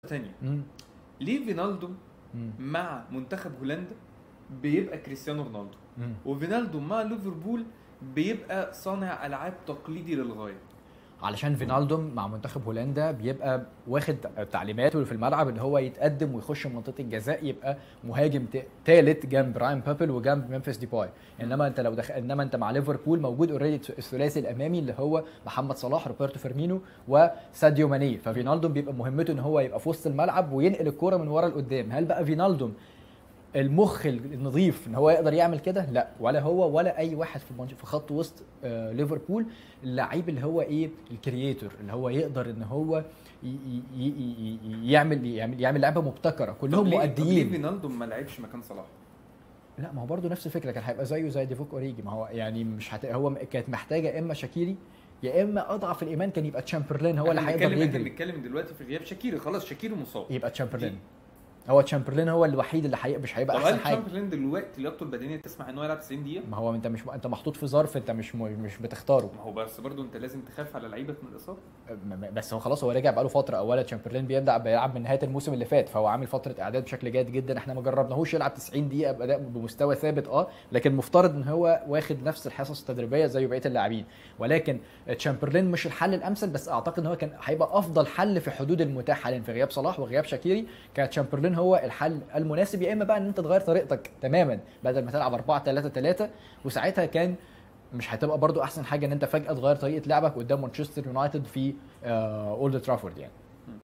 تانية مم. ليه فينالدو مم. مع منتخب هولندا بيبقى كريستيانو رونالدو مم. وفينالدو مع ليفربول بيبقى صانع العاب تقليدي للغايه علشان فينالدوم مع منتخب هولندا بيبقى واخد تعليماته في الملعب ان هو يتقدم ويخش منطقه الجزاء يبقى مهاجم ثالث جنب راين بابل وجنب ممفيس ديباي انما انت لو دخل انما انت مع ليفربول موجود اوريدي الثلاثي الامامي اللي هو محمد صلاح روبرتو فيرمينو وساديو ماني ففينالدوم بيبقى مهمته ان هو يبقى في وسط الملعب وينقل الكرة من ورا لقدام هل بقى فينالدوم المخ النظيف ان هو يقدر يعمل كده لا ولا هو ولا اي واحد في المنش- في خط وسط آه، ليفربول اللعيب اللي هو ايه الكرييتور اللي هو يقدر ان هو ي- ي- ي- ي- ي- يعمل يعمل يعمل لعبه مبتكره كلهم طب ليه- طب ليه مؤديين فينالدو ما لعبش مكان صلاح لا ما هو برضه نفس الفكره كان هيبقى زيه زي ديفوك اوريجي ما هو يعني مش هت... هو كانت محتاجه اما شاكيري يا اما اضعف الايمان كان يبقى تشامبرلين هو اللي إحنا هيقدر بنتكلم- إحنا يجري بنتكلم دلوقتي في غياب شاكيري خلاص شاكيري مصاب يبقى تشامبرلين هو تشامبرلين هو الوحيد اللي حي... مش هيبقى طب احسن هل حاجه تشامبرلين دلوقتي لياقته البدنيه تسمح ان هو يلعب 90 دقيقه؟ ما هو انت مش انت محطوط في ظرف انت مش م... مش بتختاره ما هو بس برضه انت لازم تخاف على لعيبك من الاصابه م- م- بس هو خلاص هو رجع بقاله فتره اولا تشامبرلين بيبدا بيلعب من نهايه الموسم اللي فات فهو عامل فتره اعداد بشكل جيد جدا احنا ما جربناهوش يلعب 90 دقيقه باداء بمستوى ثابت اه لكن مفترض ان هو واخد نفس الحصص التدريبيه زي بقيه اللاعبين ولكن تشامبرلين مش الحل الامثل بس اعتقد ان هو كان هيبقى افضل حل في حدود المتاح حاليا في غياب صلاح وغياب شاكيري كان تشامبرلين هو الحل المناسب يا اما بقى ان انت تغير طريقتك تماما بدل ما تلعب 4 3 3 وساعتها كان مش هتبقى برضو احسن حاجه ان انت فجاه تغير طريقه لعبك قدام مانشستر يونايتد في آه، اولد ترافورد يعني